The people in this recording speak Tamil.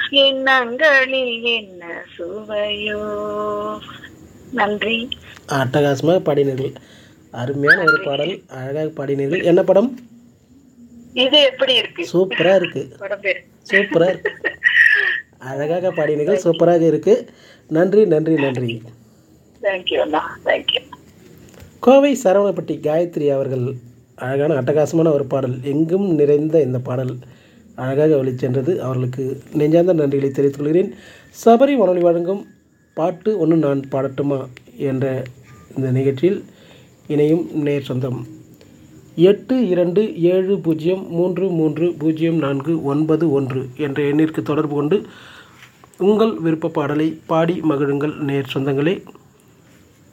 எண்ணங்களில் என்ன சுவையோ நன்றி அட்டகாசமாக பாடினீர்கள் அருமையான ஒரு பாடல் அழகாக பாடினீர்கள் என்ன படம் இது எப்படி இருக்கு சூப்பராக இருக்குது படம் பேரு சூப்பராக இருக்கு அழகாக பாடினீர்கள் சூப்பராக இருக்குது நன்றி நன்றி நன்றி தேங்க்யூ அண்ணா தேங்க்யூ கோவை சரவணப்பட்டி காயத்ரி அவர்கள் அழகான அட்டகாசமான ஒரு பாடல் எங்கும் நிறைந்த இந்த பாடல் அழகாக வெளிச்சென்றது அவர்களுக்கு நெஞ்சார்ந்த நன்றிகளை தெரிவித்துக் கொள்கிறேன் சபரி வானொலி வழங்கும் பாட்டு ஒன்று நான் பாடட்டுமா என்ற இந்த நிகழ்ச்சியில் இணையும் நேர் சொந்தம் எட்டு இரண்டு ஏழு பூஜ்ஜியம் மூன்று மூன்று பூஜ்ஜியம் நான்கு ஒன்பது ஒன்று என்ற எண்ணிற்கு தொடர்பு கொண்டு உங்கள் விருப்ப பாடலை பாடி மகிழுங்கள் நேர் சொந்தங்களே